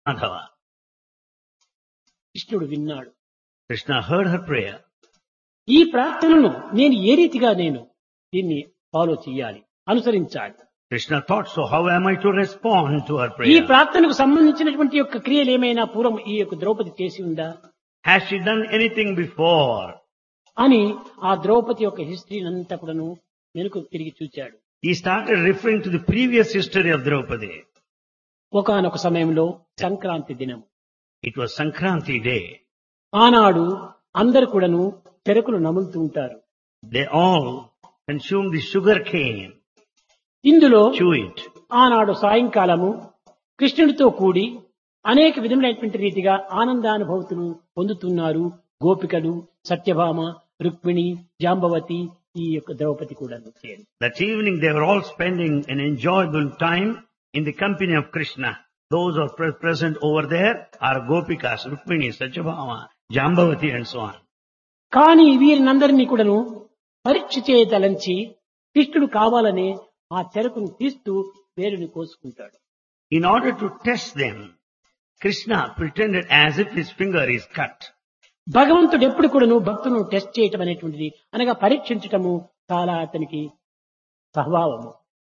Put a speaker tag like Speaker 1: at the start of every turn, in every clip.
Speaker 1: Madhava.
Speaker 2: కృష్ణుడు విన్నాడు
Speaker 1: Krishna heard her prayer.
Speaker 2: ఈ ప్రార్థనను నేను ఏ రీతిగా నేను దీన్ని ఫాలో చేయాలి అనుసరించాలి
Speaker 1: Krishna thought, so how am I to respond to her
Speaker 2: ఈ
Speaker 1: prayer?
Speaker 2: ప్రార్థనకు సంబంధించినటువంటి యొక్క క్రియలు ఏమైనా పూర్వం ఈ యొక్క ద్రౌపది చేసి ఉందా
Speaker 1: Has she done anything before?
Speaker 2: అని ఆ ద్రౌపది యొక్క హిస్టరీని అంతా కూడాను వెనుక తిరిగి చూచాడు
Speaker 1: He started referring to the previous history of Draupadi.
Speaker 2: ఒకనొక సమయంలో సంక్రాంతి దినం
Speaker 1: It was Sankranti day.
Speaker 2: ఆనాడు అందరు కూడాను చెరకులు నములుతూ ఉంటారు
Speaker 1: They all consumed the sugar cane,
Speaker 2: ఇందులో
Speaker 1: chew it.
Speaker 2: ఆనాడు సాయంకాలము కృష్ణుడితో కూడి అనేక విధములైనటువంటి రీతిగా ఆనందానుభూతులు పొందుతున్నారు గోపికలు సత్యభామ రుక్మిణి జాంబవతి ఈ యొక్క ద్రౌపది కూడా చేరి
Speaker 1: That evening they were all spending an enjoyable time in the company of Krishna. Those who are pre- present over there are Gopikas, Rukmini, Satyabhama, Jambavati and so on.
Speaker 2: కానీ వీరినందరినీ కూడాను పరీక్ష చేయతలంచి కృష్ణుడు కావాలనే ఆ చెరకును తీస్తూ వేరుని కోసుకుంటాడు
Speaker 1: In order to test them, Krishna pretended as if his finger is cut.
Speaker 2: భగవంతుడు ఎప్పుడు కూడాను భక్తులను టెస్ట్ చేయటం అనేటువంటిది అనగా పరీక్షించటము చాలా అతనికి స్వభావము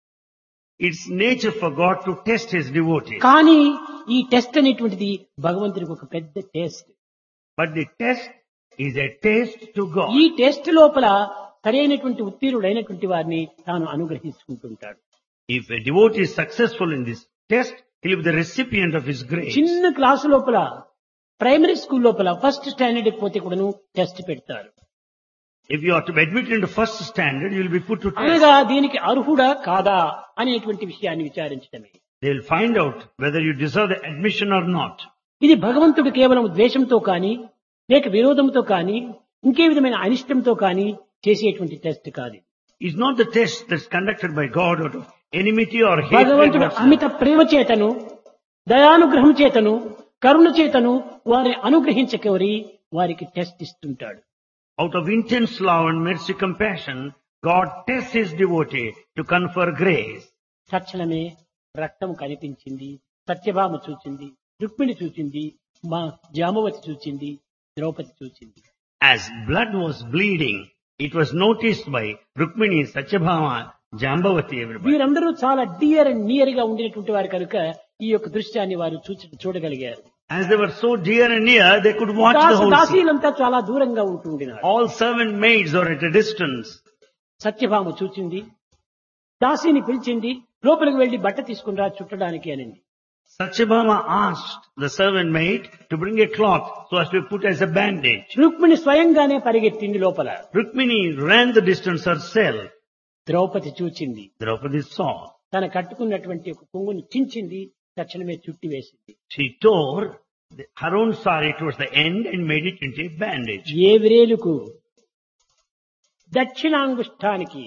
Speaker 1: It's nature for God to test his devotees.
Speaker 2: కానీ ఈ టెస్ట్ అనేటువంటిది భగవంతునికి ఒక పెద్ద test
Speaker 1: But the test is a taste to God.
Speaker 2: ఈ టెస్ట్ లోపల సరైనటువంటి ఉత్తీర్ణుడైనటువంటి వారిని తాను అనుగ్రహించుకుంటుంటాడు
Speaker 1: If a devotee is successful in this test, he'll be the recipient of his grace.
Speaker 2: చిన్న క్లాసు లోపల ప్రైమరీ స్కూల్ లోపల ఫస్ట్ స్టాండర్డ్ పోతే కూడాను టెస్ట్ పెడతారు
Speaker 1: If you are to be admitted into first standard, you will be put to test.
Speaker 2: అనగా దీనికి అర్హుడా కాదా అనేటువంటి విషయాన్ని విచారించడమే
Speaker 1: They will find out whether you deserve the admission or not.
Speaker 2: ఇది భగవంతుడు కేవలం ద్వేషంతో కానీ లేక విరోధంతో కానీ ఇంకే విధమైన అనిష్టంతో కానీ చేసేటువంటి టెస్ట్ కాదు
Speaker 1: It's not the test that's conducted by God out of enmity or hatred.
Speaker 2: భగవంతుడు
Speaker 1: whatsoever.
Speaker 2: అమిత ప్రేమ చేతను దయానుగ్రహం చేతను కరుణ చేతను వారిని అనుగ్రహించకెవరి వారికి టెస్ట్ ఇస్తుంటాడు
Speaker 1: Out of intense love and mercy compassion, God tests his devotee to confer grace.
Speaker 2: తక్షణమే రక్తం కనిపించింది సత్యభామ చూచింది రుక్మిణి చూచింది మా జామవతి చూచింది ద్రౌపది చూచింది
Speaker 1: As blood was bleeding, it was noticed by Rukmini, Satyabhama, Jambavati, everybody.
Speaker 2: వీరందరూ చాలా డియర్ అండ్ నియర్ గా ఉండినటువంటి వారు కనుక ఈ యొక్క దృశ్యాన్ని వారు చూచి చూడగలిగారు
Speaker 1: As they were so dear and near, they could watch the
Speaker 2: Dasu
Speaker 1: whole scene.
Speaker 2: దాసీలంతా చాలా దూరంగా ఉంటుండినారు
Speaker 1: All servant maids are at a distance.
Speaker 2: Satyabhama చూచింది దాసిని పిలిచింది లోపలికి వెళ్లి బట్ట తీసుకుని చుట్టడానికి అనింది
Speaker 1: Satyabhama asked the servant maid to bring a cloth so as to be put as a bandage.
Speaker 2: Rukmini స్వయంగానే పరిగెత్తింది లోపల
Speaker 1: Rukmini ran the distance herself.
Speaker 2: Draupadi చూచింది
Speaker 1: Draupadi saw.
Speaker 2: తన కట్టుకున్నటువంటి ఒక కొంగుని చించింది తక్షణమే చుట్టి వేసింది
Speaker 1: She tore the, her own sari towards the end and made it into a bandage.
Speaker 2: ఏ విరేలుకు దక్షిణాంగుష్ఠానికి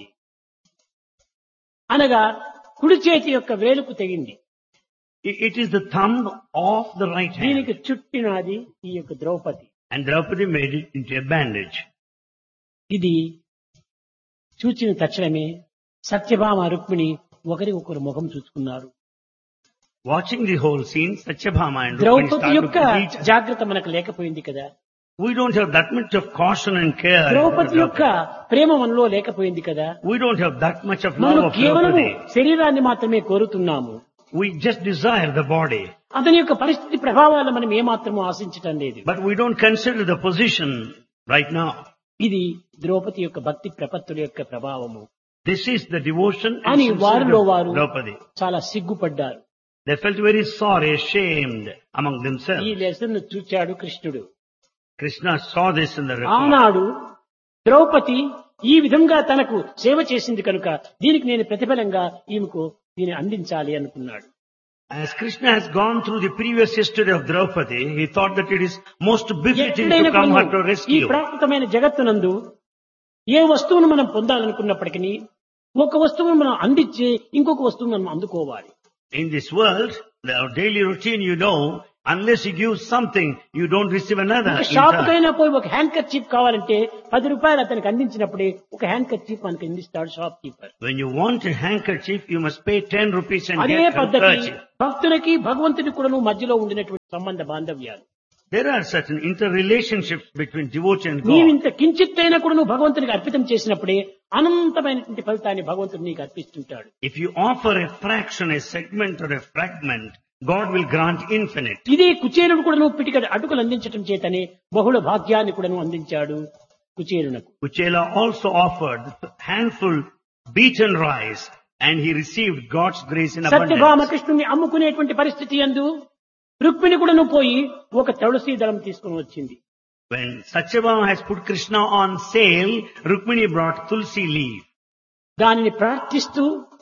Speaker 2: అనగా కుడి చేతి యొక్క వేలుకు తెగింది
Speaker 1: I- It is the thumb of the right hand.
Speaker 2: దీనికి చుట్టినది ఈ యొక్క Draupadi
Speaker 1: And Draupadi made it into a bandage.
Speaker 2: ఇది చూచిన తక్షణమే సత్యభామ రుక్మిణి ఒకరి ఒకరు ముఖం చూసుకున్నారు
Speaker 1: Watching the whole scene, Satyabhama and Rukmini
Speaker 2: Draupadi
Speaker 1: started
Speaker 2: యొక్క
Speaker 1: to each other.
Speaker 2: జాగ్రత్త మనకు లేకపోయింది కదా
Speaker 1: We don't have that much of caution and care. for
Speaker 2: Draupadi యొక్క
Speaker 1: Draupadi.
Speaker 2: ప్రేమ మనలో లేకపోయింది కదా
Speaker 1: We don't have that much of love
Speaker 2: మనం
Speaker 1: of
Speaker 2: కేవలం
Speaker 1: Draupadi.
Speaker 2: శరీరాన్ని మాత్రమే కోరుతున్నాము
Speaker 1: We just desire the body.
Speaker 2: అతని యొక్క పరిస్థితి ప్రభావాలను మనం ఏమాత్రము ఆశించటం లేదు
Speaker 1: But we don't consider the position right now.
Speaker 2: ఇది ద్రౌపది యొక్క భక్తి ప్రపత్తుల యొక్క ప్రభావము
Speaker 1: This is the devotion and
Speaker 2: అని
Speaker 1: sincerity
Speaker 2: వారిలో
Speaker 1: of
Speaker 2: వారు
Speaker 1: Draupadi.
Speaker 2: చాలా సిగ్గుపడ్డారు
Speaker 1: They felt very sorry, ashamed among
Speaker 2: ఈ
Speaker 1: themselves.
Speaker 2: లెసన్ చూచాడు కృష్ణుడు
Speaker 1: Krishna saw this in the record.
Speaker 2: ఆనాడు ద్రౌపది ఈ విధంగా తనకు సేవ చేసింది కనుక దీనికి నేను ప్రతిఫలంగా ఈమెకు దీన్ని అందించాలి అనుకున్నాడు
Speaker 1: As Krishna has gone through the previous history of Draupadi, he thought that it is most befitting
Speaker 2: ఎక్కడైనా
Speaker 1: to come her to
Speaker 2: కూడాను ఈ
Speaker 1: rescue.
Speaker 2: ప్రాకృతమైన జగత్తునందు ఏ వస్తువును మనం పొందాలనుకున్నప్పటికీ ఒక వస్తువును మనం అందించి ఇంకొక వస్తువును మనం అందుకోవాలి
Speaker 1: In this world, the daily routine, you know, Unless you give something, you don't receive another.
Speaker 2: ఒక
Speaker 1: in
Speaker 2: షాప్
Speaker 1: turn.
Speaker 2: కైనా పోయి ఒక హ్యాండ్ కర్చీఫ్ కావాలంటే పది రూపాయలు అతనికి అందించినప్పుడే ఒక హ్యాండ్ కర్చీఫ్ మనకి అందిస్తాడు shopkeeper
Speaker 1: When you want a handkerchief, you must pay 10 rupees and
Speaker 2: అదే
Speaker 1: get
Speaker 2: పద్ధతి
Speaker 1: handkerchief.
Speaker 2: భక్తులకి భగవంతుని కూడాను మధ్యలో ఉండినటువంటి సంబంధ బాంధవ్యాలు
Speaker 1: There are certain interrelationships between devotee and
Speaker 2: నీవు
Speaker 1: God.
Speaker 2: ఇంత కించిత్తైనా కూడా నువ్వు భగవంతునికి అర్పితం చేసినప్పుడే అనంతమైనటువంటి ఫలితాన్ని భగవంతుడు నీకు అర్పిస్తుంటాడు
Speaker 1: If you offer a fraction, a segment or a fragment, God will grant infinite.
Speaker 2: ఇదే కుచేలుడు కూడా నువ్వు పిటిక అటుకులు అందించడం చేతనే బహుళ భాగ్యాన్ని కూడా నువ్వు అందించాడు కుచేలునకు
Speaker 1: Kuchela also offered handful beaten rice and he received God's grace in
Speaker 2: Satyabhama
Speaker 1: abundance.
Speaker 2: కృష్ణుని అమ్ముకునేటువంటి పరిస్థితి అందు రుక్మిణి కూడా నువ్వు పోయి ఒక తులసి దళం తీసుకుని వచ్చింది
Speaker 1: When Satyabhama has put Krishna on sale, Rukmini brought Tulsi leaf.
Speaker 2: దానిని ప్రార్థిస్తూ